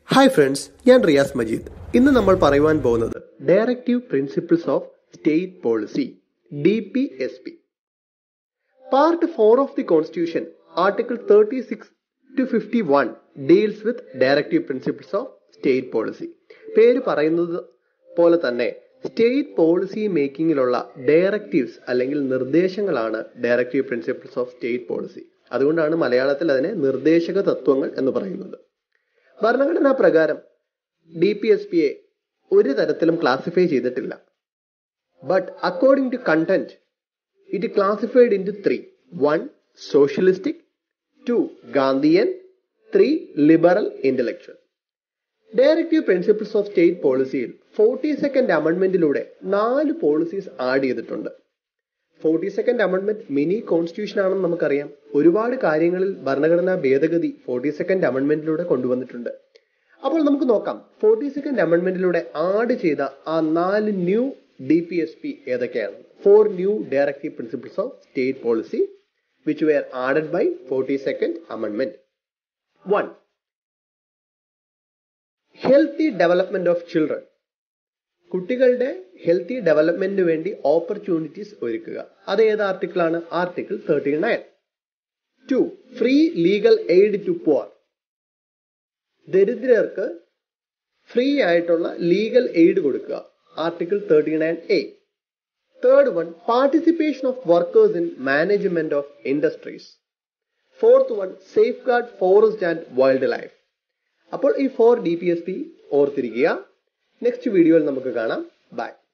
hi friends ഞാൻ റിയാസ് മജീദ് ഇന്ന് നമ്മൾ പറയുവാൻ പോകുന്നത് directive principles of state policy D P S P part four of the constitution article thirty six to fifty one deals with directive principles of state policy പേര് പറയുന്നത് പോലെ തന്നെ state policy മേക്കിങ്ങിലുള്ള directives അല്ലെങ്കിൽ നിർദ്ദേശങ്ങളാണ് directive principles of state policy അതുകൊണ്ടാണ് മലയാളത്തിൽ അതിനെ നിർദ്ദേശക തത്വങ്ങൾ എന്ന് പറയുന്നത് ഭരണഘടനാ പ്രകാരം ഡി പി എസ് പിയെ ഒരു തരത്തിലും ക്ലാസിഫൈ ചെയ്തിട്ടില്ല but according to content it classified into three one socialistic two Gandhian three liberal intellectual directive principles of state പോളിസിയിൽ ഫോർട്ടി സെക്കൻഡ് അമെന്റ്മെന്റിലൂടെ നാല് പോളിസീസ് ആഡ് ചെയ്തിട്ടുണ്ട് forty second amendment mini constitution ആണെന്ന് നമുക്കറിയാം ഒരുപാട് കാര്യങ്ങളിൽ ഭരണഘടനാ ഭേദഗതി ഫോർട്ടി സെക്കൻഡ് അമെന്റ്മെന്റിലൂടെ കൊണ്ടുവന്നിട്ടുണ്ട് അപ്പോൾ നമുക്ക് നോക്കാം ഫോർട്ടി സെക്കൻഡ് അമെന്റ്മെന്റിലൂടെ ആഡ് ചെയ്ത ആ നാല് new D P S P ഏതൊക്കെയാണ് four new directive principles of state policy which were added by forty second amendment one healthy development of children കുട്ടികളുടെ ഹെൽത്തി ഡെവലപ്മെന്റിന് വേണ്ടി ഓപ്പർച്യൂണിറ്റീസ് ഒരുക്കുക അത് ഏത് ആർട്ടിക്കിൾ ആണ് article thirty nine two free legal aid to poor ദരിദ്രർക്ക് free ആയിട്ടുള്ള legal aid കൊടുക്കുക article thirty nine A third one participation of workers in management of industries fourth one safe guard forest and wild life അപ്പോൾ ഈ four D P S P ഓർത്തിരിക്കുക next വീഡിയോയിൽ നമുക്ക് കാണാം by